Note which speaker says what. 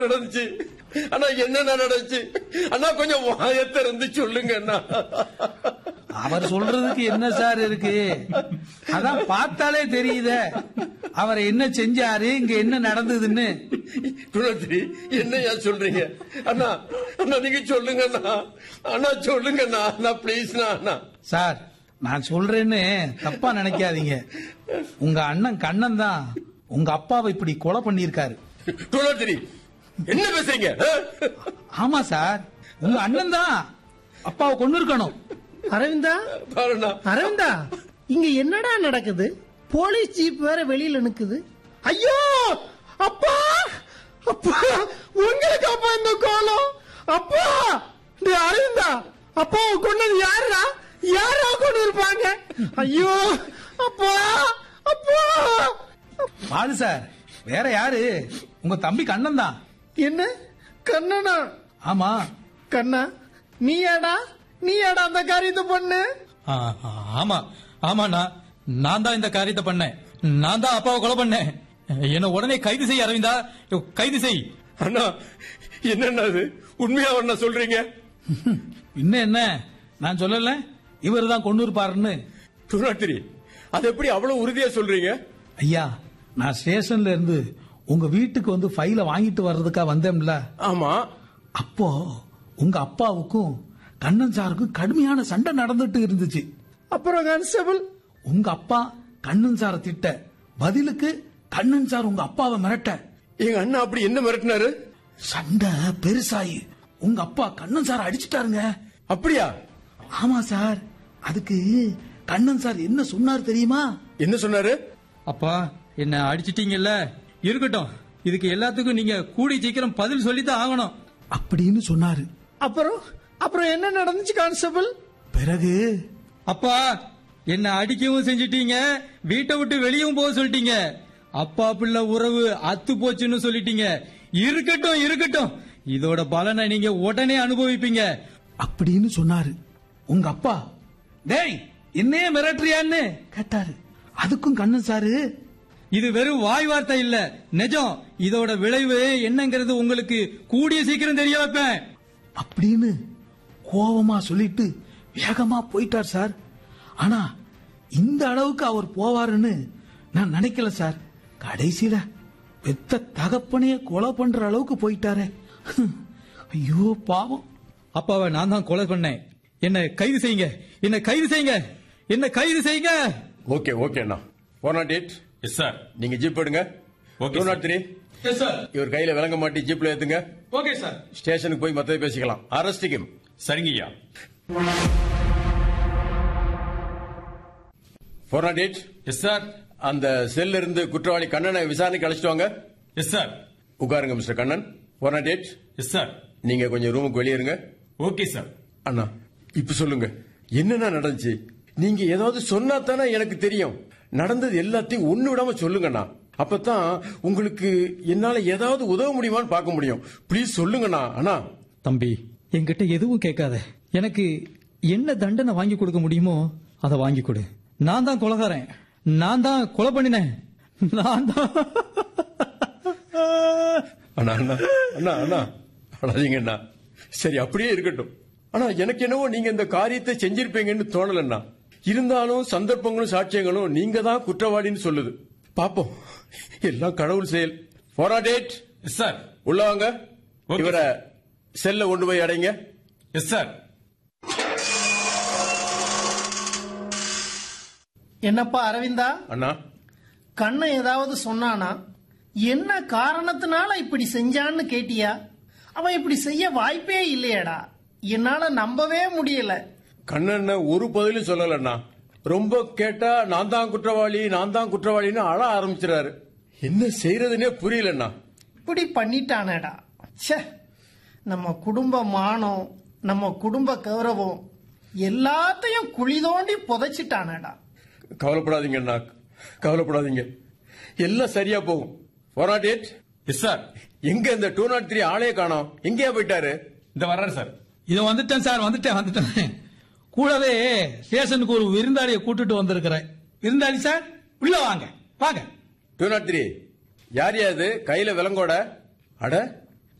Speaker 1: நடந்துச்சு அண்ணா என்ன நடந்துச்சு அண்ணா கொஞ்சம் வாயத்தை இருந்து சொல்லுங்க அண்ணா
Speaker 2: அவர் சொல்றதுக்கு என்ன சார் இருக்கு அதான் பார்த்தாலே தெரியுதே அவர் என்ன செஞ்சாரு இங்க என்ன நடந்ததுன்னு
Speaker 1: குணத்திரி என்னையா சொல்றீங்க அண்ணா அண்ணா நீங்க சொல்லுங்க அண்ணா அண்ணா சொல்லுங்க அண்ணா அண்ணா ப்ளீஸ்ண்ணா அண்ணா
Speaker 2: சார் நான் சொல்றேன்னு தப்பா நினைக்காதீங்க உங்க அண்ணன் கண்ணன் தான் உங்க அப்பாவை இப்படி கொலை பண்ணியிருக்காரு
Speaker 1: குணத்திரி என்ன பேசுறீங்க ஆ?
Speaker 2: ஆமா சார் உங்க அண்ணன் தான் அப்பாவை கொண்டு இருக்கணும்
Speaker 3: அரவிந்தா
Speaker 1: பாருண்ணா
Speaker 3: அரவிந்தா இங்க என்னடா நடக்குது போலீஸ் ஜீப் வேற வெளியில நிக்குது ஐயோ அப்பா அப்பா உங்களுக்கு அப்பா இந்த கோலம் அப்பா டேய் அரவிந்தா அப்பாவை கொண்டது யாருடா யாரா கொண்டு இருப்பாங்க ஐயோ அப்பா அப்பா
Speaker 2: பாலு சார் வேற யாரு உங்க தம்பி கண்ணன் தான்
Speaker 3: என்ன கண்ணனா
Speaker 2: ஆமா
Speaker 3: கண்ணா நீயாடா நீயாடா அந்த காரியத்தை பண்ணு
Speaker 4: ஆ, ஆ, ஆமா ஆமாண்ணா நான் தான் இந்த காரியத்தை பண்ணேன் நான் தான் அப்பாவை கொலை பண்ணேன் என்ன உடனே கைது செய் அரவிந்தா கைது செய்
Speaker 1: அண்ணா என்னண்ணா இது உண்மையா அண்ணா சொல்றீங்க
Speaker 2: இன்னும் என்ன நான் சொல்லல இவர் தான் கொண்டு இருப்பாருன்னு
Speaker 1: குணத்திரி அது எப்படி அவ்வளவு உறுதியா சொல்றீங்க
Speaker 2: ஐயா நான் ஸ்டேஷன்ல இருந்து உங்க வீட்டுக்கு வந்து ஃபைல வாங்கிட்டு வர்றதுக்கா வந்தேன்ல
Speaker 1: ஆமா
Speaker 2: அப்போ உங்க அப்பாவுக்கும் கண்ணன் சாருக்கும் கடுமையான சண்டை நடந்துட்டு இருந்துச்சு
Speaker 3: அப்புறம் கான்ஸ்டபிள்
Speaker 2: உங்க அப்பா கண்ணன் சாரை திட்ட பதிலுக்கு கண்ணன் சார் உங்க அப்பாவை மிரட்ட
Speaker 1: எங்க அண்ணா அப்படி என்ன மிரட்டினாரு
Speaker 2: சண்டை பெருசாயி உங்க அப்பா கண்ணன் சார் அடிச்சிட்டாருங்க
Speaker 1: அப்படியா
Speaker 2: ஆமா சார் அதுக்கு கண்ணன் சார் என்ன சொன்னார் தெரியுமா
Speaker 1: என்ன சொன்னாரு
Speaker 4: அப்பா என்ன அடிச்சிட்டீங்கல்ல இருக்கட்டும் இதுக்கு எல்லாத்துக்கும் நீங்க கூடி சீக்கிரம் பதில் சொல்லித்தான் ஆகணும்
Speaker 2: அப்படின்னு சொன்னாரு
Speaker 3: அப்புறம் அப்புறம் என்ன நடந்துச்சு கான்ஸ்டபிள்
Speaker 2: பிறகு
Speaker 4: அப்பா என்ன அடிக்கவும் செஞ்சிட்டீங்க வீட்டை விட்டு வெளியவும் போக சொல்லிட்டீங்க அப்பா பிள்ளை உறவு அத்து போச்சுன்னு சொல்லிட்டீங்க இருக்கட்டும் இருக்கட்டும் இதோட பலனை நீங்க உடனே அனுபவிப்பீங்க
Speaker 2: அப்படின்னு சொன்னாரு உங்க அப்பா டேய் என்னையே மிரட்டுறியான்னு கேட்டாரு அதுக்கும் கண்ணன் சாரு
Speaker 4: இது வெறும் வாய் வார்த்தை இல்ல நிஜம் இதோட விளைவு என்னங்கிறது உங்களுக்கு கூடிய சீக்கிரம் தெரிய வைப்பேன்
Speaker 2: அப்படின்னு கோவமா சொல்லிட்டு வேகமா போயிட்டார் சார் ஆனா இந்த அளவுக்கு அவர் போவாருன்னு நான் நினைக்கல சார் கடைசியில பெத்த தகப்பனையே கொலை பண்ற அளவுக்கு போயிட்டாரே ஹம், ஐயோ பாவம்
Speaker 4: அப்பாவை நான் தான் கொலை பண்ணேன் என்ன கைது செய்யுங்க என்ன கைது செய்யுங்க என்ன கைது செய்யுங்க
Speaker 1: ஓகே ஓகே அண்ணா four nought eight
Speaker 5: yes sir
Speaker 1: நீங்க ஜீப் எடுங்க
Speaker 5: Okay,
Speaker 1: two
Speaker 5: sir.
Speaker 1: Nought three
Speaker 4: yes sir
Speaker 1: இவர் கையில விளங்க மாட்டி ஜீப்ல ஏத்துங்க
Speaker 4: ஓகே சார்
Speaker 1: ஸ்டேஷனுக்கு போய் மத்ததை பேசிக்கலாம் அரஸ்டிக்கும்
Speaker 5: சரிங்கய்யா
Speaker 1: four nought eight
Speaker 5: yes sir
Speaker 1: அந்த செல்ல இருந்து குற்றவாளி கண்ணனை விசாரணைக்கு அழைச்சிட்டு வாங்க
Speaker 5: எஸ் சார்
Speaker 1: உட்காருங்க mister Kannan four nought eight
Speaker 5: yes sir
Speaker 1: நீங்க கொஞ்சம் ரூமுக்கு வெளியே இருங்க
Speaker 5: ஓகே சார்
Speaker 1: அண்ணா இப்ப சொல்லுங்க என்னென்ன நடந்துச்சு நீங்க ஏதாவது சொன்னா தானே எனக்கு தெரியும் நடந்தது எல்லாத்தையும் ஒண்ணு விடாம சொல்லுங்கண்ணா அப்பதான் உங்களுக்கு என்னால ஏதாவது உதவ முடியுமான்னு பார்க்க முடியும் ப்ளீஸ் சொல்லுங்கண்ணா அண்ணா
Speaker 4: தம்பி என்கிட்ட எதுவும் கேட்காத எனக்கு என்ன தண்டனை வாங்கி கொடுக்க முடியுமோ அதை வாங்கி கொடு நான் தான் கொலகாரன் நான் தான் கொலை பண்ணினேன் நான் தான்
Speaker 1: அண்ணா அண்ணா அண்ணா அண்ணா அழாதீங்க அண்ணா சரி அப்படியே இருக்கட்டும் ஆனா எனக்கு என்னவோ நீங்க இந்த காரியத்தை செஞ்சிருப்பீங்கன்னு தோணலண்ணா இருந்தாலும் சந்தர்ப்பங்களும் சாட்சியங்களும் நீங்க தான் குற்றவாளின்னு சொல்லுது பாப்போம் எல்லாம் கடவுள் செயல் ஃபோர் டேட்
Speaker 5: எஸ் சார்
Speaker 1: உள்ள வாங்க
Speaker 5: Okay,
Speaker 1: இவரை செல்ல கொண்டு போய் அடைங்க
Speaker 5: எஸ் சார்
Speaker 3: என்னப்பா அரவிந்தா
Speaker 1: அண்ணா
Speaker 3: கண்ணன் ஏதாவது சொன்னானா என்ன காரணத்தினால இப்படி செஞ்சான்னு கேட்டியா அவன் இப்படி செய்ய வாய்ப்பே இல்லையேடா என்னால நம்பவே முடியல
Speaker 1: கண்ணன் ஒரு பதிலும் சொல்லலண்ணா ரொம்ப கேட்டா நான் தான் குற்றவாளி நான் தான் குற்றவாளின்னு அழ ஆரம்பிச்சிடாரு என்ன செய்யறதுனே புரியலண்ணா
Speaker 3: இப்படி பண்ணிட்டானேடா ச்சே நம்ம குடும்ப மானம் நம்ம குடும்ப கௌரவம் எல்லாத்தையும் குழி தோண்டி புதைச்சிட்டானேடா
Speaker 1: கவலைப்படாதீங்க அண்ணா கவலைப்படாதீங்க எல்லாம் சரியா போகும் four nought eight
Speaker 5: yes sir
Speaker 1: எங்க இந்த டூ நாட் த்ரீ ஆளே காணோம் எங்கேயா போயிட்டாரு
Speaker 5: இந்த வர்றாரு சார்
Speaker 2: இது வந்துட்டேன் சார் வந்துட்டேன் வந்துட்டேன் கூடவே ஸ்டேஷனுக்கு ஒரு விருந்தாளியை கூட்டிட்டு வந்திருக்கிறேன் விருந்தாளி சார் உள்ள வாங்க வாங்க
Speaker 1: டூ நாட் த்ரீ யார் யா இது கையில விலங்கோட அட